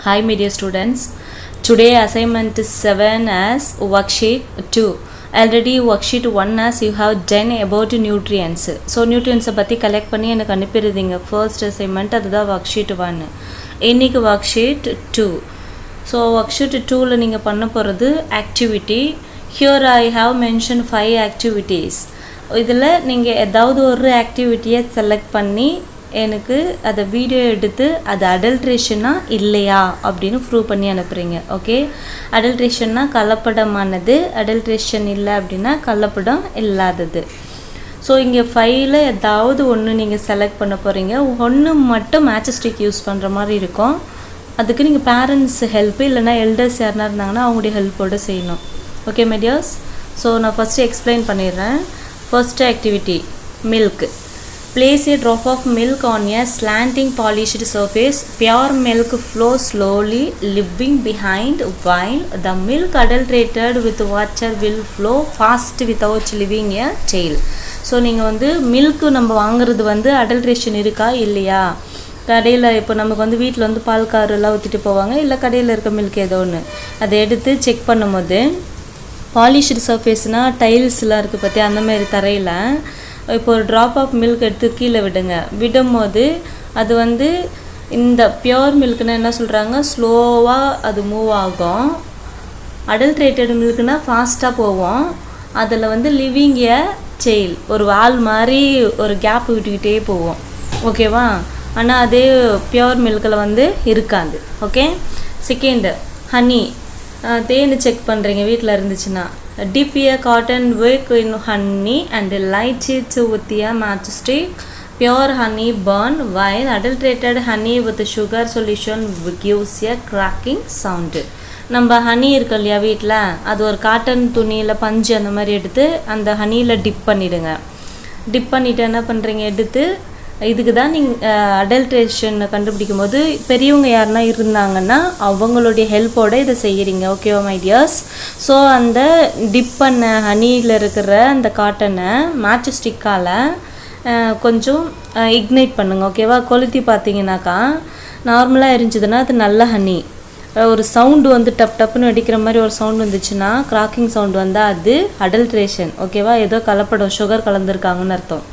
Hi, my dear students. Today assignment is 7 as worksheet 2. Already worksheet 1 as you have done about nutrients. So nutrients பற்றி collect பண்ணி எனக்கு அனுப்பிடுறீங்க first assignment அதுதான் worksheet 1 இன்னைக்கு worksheet 2 so worksheet டூவில் நீங்கள் பண்ண போகிறது activity here I have mention five activities இதில் நீங்கள் ஏதாவது ஒரு ஆக்டிவிட்டியை செலக்ட் பண்ணி எனக்கு அதை வீடியோ எடுத்து அது அடல்ட்ரேஷனா இல்லையா அப்படின்னு ப்ரூவ் பண்ணி அனுப்புகிறீங்க ஓகே அடல்ட்ரேஷன்னா கலப்படமானது அடல்ட்ரேஷன் இல்லை அப்படின்னா கலப்படம் இல்லாதது ஸோ இங்கே ஃபைவ்ல ஏதாவது ஒன்று நீங்கள் செலக்ட் பண்ண போகிறீங்க ஒன்று மட்டும் மேட்ச் ஸ்டிக் யூஸ் பண்ணுற மாதிரி இருக்கும் அதுக்கு நீங்கள் பேரண்ட்ஸ் ஹெல்ப் இல்லைனா எல்டர்ஸ் யாருனா இருந்தாங்கன்னா அவங்களுடைய ஹெல்ப்போடு செய்யணும் ஓகே மெடியர்ஸ் ஸோ நான் ஃபஸ்ட்டு எக்ஸ்பிளைன் பண்ணிடுறேன் first activity milk Place a drop of milk on a slanting polished surface. Pure milk flows slowly, leaving behind, while the milk adulterated with water will flow fast without leaving a tail. So நீங்கள் வந்து milk நம்ம வாங்குறது வந்து adulteration இருக்கா இல்லையா கடையில் இப்போ நமக்கு வந்து வீட்டில் வந்து பால் காரெல்லாம் ஊற்றிட்டு போவாங்க இல்லை கடையில் இருக்க மில்க் ஏதோ ஒன்று அதை எடுத்து செக் பண்ணும்போது பாலிஷ்டு சர்ஃபேஸ்னால் டைல்ஸ்லாம் இருக்குது பார்த்தியா அந்த மாதிரி தரையில் இப்போ ஒரு ட்ராப் ஆஃப் மில்க் எடுத்து கீழே விடுங்க விடும்போது அது வந்து இந்த பியோர் மில்க்னா என்ன சொல்கிறாங்க ஸ்லோவாக அது மூவ் ஆகும் அடல்ட்ரேட்டட் மில்க்னா ஃபாஸ்ட்டாக போவோம் அதில் வந்து லிவிங் ஏ செயில் ஒரு வால் மாதிரி ஒரு கேப் விட்டுக்கிட்டே போவோம் ஓகேவா ஆனால் அதே பியோர் மில்கில் வந்து இருக்காது ஓகே செகண்டு ஹனி தேன் செக் பண்ணுறீங்க வீட்டில் இருந்துச்சுன்னா dip a cotton wick in honey and light it with a matchstick. Pure honey burn while adulterated honey with sugar solution gives a cracking sound. நம்ம ஹனி இருக்கு இல்லையா வீட்டில் அது ஒரு காட்டன் துணியில் பஞ்சு அந்த மாதிரி எடுத்து அந்த ஹனியில் டிப் பண்ணிவிடுங்க டிப் பண்ணிவிட்டு என்ன பண்ணுறீங்க எடுத்து இதுக்கு தான் நீங்கள் அடல்ட்ரேஷன் கண்டுபிடிக்கும் போது பெரியவங்க யாருனா இருந்தாங்கன்னா அவங்களுடைய ஹெல்ப்போடு இதை செய்கிறீங்க ஓகேவா மை டியர்ஸ் ஸோ அந்த டிப் பண்ண ஹனியில் இருக்கிற அந்த காட்டனை மேட்ச் ஸ்டிக்கால் கொஞ்சம் இக்னைட் பண்ணுங்கள் ஓகேவா கொளுத்தி பார்த்தீங்கன்னாக்கா நார்மலாக இருந்துச்சுதுன்னா அது நல்ல ஹனி ஒரு சவுண்டு வந்து டப் டப்புன்னு வெடிக்கிற மாதிரி ஒரு சவுண்ட் வந்துச்சுன்னா கிராக்கிங் சவுண்ட் வந்தால் அது அடல்ட்ரேஷன் ஓகேவா ஏதோ கலப்படம் சுகர் கலந்துருக்காங்கன்னு அர்த்தம்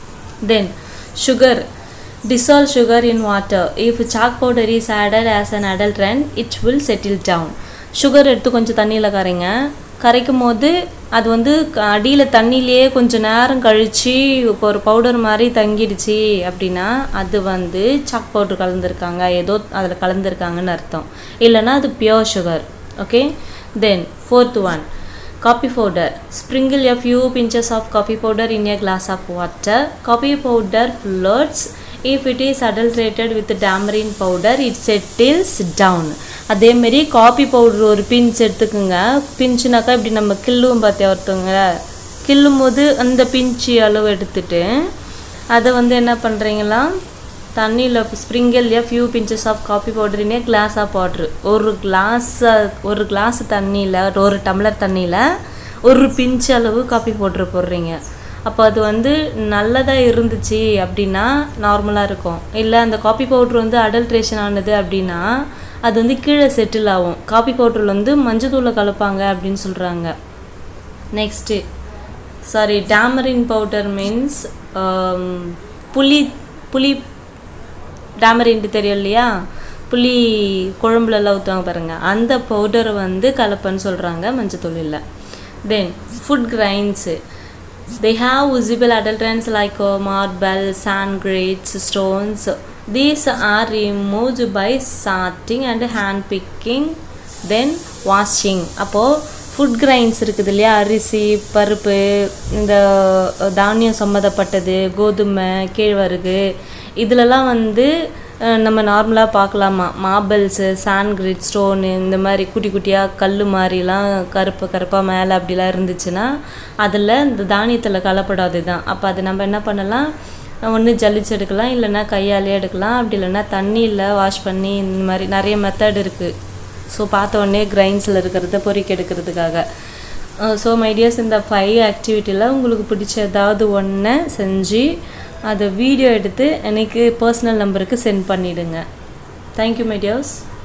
then sugar dissolve sugar in water if chalk powder is added as an adulterant it will settle down sugar எடுத்து கொஞ்சம் தண்ணியில் கரைங்க கரைக்கும் போது அது வந்து அடியில் தண்ணியிலேயே கொஞ்சம் நேரம் கழித்து இப்போ ஒரு பவுடர் மாதிரி தங்கிடுச்சு அப்படின்னா அது வந்து சாக் பவுடர் கலந்துருக்காங்க ஏதோ அதில் கலந்துருக்காங்கன்னு அர்த்தம் இல்லைன்னா அது pure sugar okay then fourth one coffee powder sprinkle a few pinches of coffee powder in a glass of water coffee powder floats if it is adulterated with tamarind powder it settles down அதே மாதிரி coffee powder ஒரு pinch எடுத்துக்கோங்க பிஞ்சுனாக்கா இப்படி நம்ம கில்லுவோம் பார்த்தியா ஒருத்தவங்க கில்லும் போது அந்த பிஞ்சு அளவு எடுத்துட்டு அதை வந்து என்ன பண்ணுறீங்களா தண்ணியில் sprinkle a few pinches of coffee பவுடர்னே கிளாஸ் ஆஃப் வாட்ரு ஒரு கிளாஸ் ஒரு கிளாஸ் தண்ணியில் ஒரு டம்ளர் தண்ணியில் ஒரு பிஞ்ச் அளவு காஃபி பவுட்ரு போடுறீங்க அப்போ அது வந்து நல்லதாக இருந்துச்சு அப்படின்னா நார்மலாக இருக்கும் இல்லை அந்த காஃபி பவுட்ரு வந்து அடல்ட்ரேஷன் ஆனது அப்படின்னா அது வந்து கீழே செட்டில் ஆகும் காஃபி பவுட்ரில் வந்து மஞ்சத்தூளை கலப்பாங்க அப்படின்னு சொல்கிறாங்க next sorry tamarind powder means புளி புளி டேமரின்ட்டு தெரியும் இல்லையா புளி குழம்புலலாம் ஊற்றுவாங்க பாருங்கள் அந்த பவுடரை வந்து கலப்பன்னு சொல்கிறாங்க மஞ்சத்தூள் இல்லை then food grains they have visible adulterants like uh, marble, sand grates, stones. These are removed by sorting and hand picking, then washing. அப்போது ஃபுட் கிரைன்ஸ் இருக்குது இல்லையா அரிசி பருப்பு இந்த தானியம் சம்மந்தப்பட்டது கோதுமை கேழ்வரகு இதிலலாம் வந்து நம்ம நார்மலாக பார்க்கலாமா மார்பிள்ஸு சாண்ட்கிரிட் ஸ்டோனு இந்த மாதிரி குட்டி குட்டியாக கல் மாதிரிலாம் கருப்பு கருப்பாக மேலே அப்படிலாம் இருந்துச்சுன்னா அதில் இந்த தானியத்தில் கலப்படாது தான் அப்போ அதை நம்ம என்ன பண்ணலாம் ஒன்று ஜலிச்சு எடுக்கலாம் இல்லைன்னா கையாலே எடுக்கலாம் அப்படி இல்லைன்னா தண்ணியில் வாஷ் பண்ணி இந்த மாதிரி நிறைய மெத்தட் இருக்குது ஸோ பார்த்த உடனே கிரைன்ஸில் இருக்கிறத பொறிக்க எடுக்கிறதுக்காக ஸோ மைடியர்ஸ் இந்த ஃபைவ் ஆக்டிவிட்டியில் உங்களுக்கு பிடிச்ச ஏதாவது ஒன்றை செஞ்சு அதை வீடியோ எடுத்து எனக்கு பர்சனல் நம்பருக்கு சென்ட் பண்ணிவிடுங்க தேங்க்யூ மைடியர்ஸ்